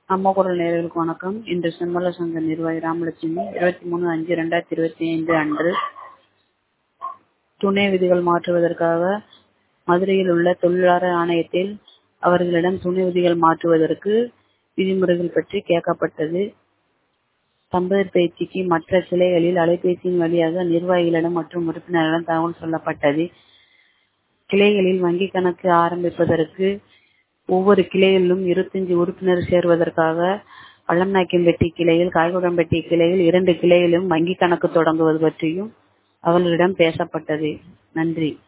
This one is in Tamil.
அம்மா குரல் நேயர்களுக்கு வணக்கம் இன்று செம்மல சங்க நிர்வாகி ராமலட்சுமி இருபத்தி மூணு அஞ்சு ரெண்டாயிரத்தி இருபத்தி ஐந்து அன்று துணை விதிகள் மாற்றுவதற்காக மதுரையில் உள்ள தொழிலாளர் ஆணையத்தில் அவர்களிடம் துணை விதிகள் மாற்றுவதற்கு விதிமுறைகள் பற்றி கேட்கப்பட்டது தம்பதியர் பயிற்சிக்கு மற்ற கிளைகளில் அலைபேசியின் வழியாக நிர்வாகிகளிடம் மற்றும் உறுப்பினர்களிடம் தகவல் சொல்லப்பட்டது கிளைகளில் வங்கி கணக்கு ஆரம்பிப்பதற்கு ஒவ்வொரு கிளையிலும் இருபத்தஞ்சு உறுப்பினர் சேர்வதற்காக பள்ளம்நாயக்கன்பட்டி கிளையில் காய்குடம்பட்டி கிளையில் இரண்டு கிளையிலும் வங்கி கணக்கு தொடங்குவது பற்றியும் அவர்களிடம் பேசப்பட்டது நன்றி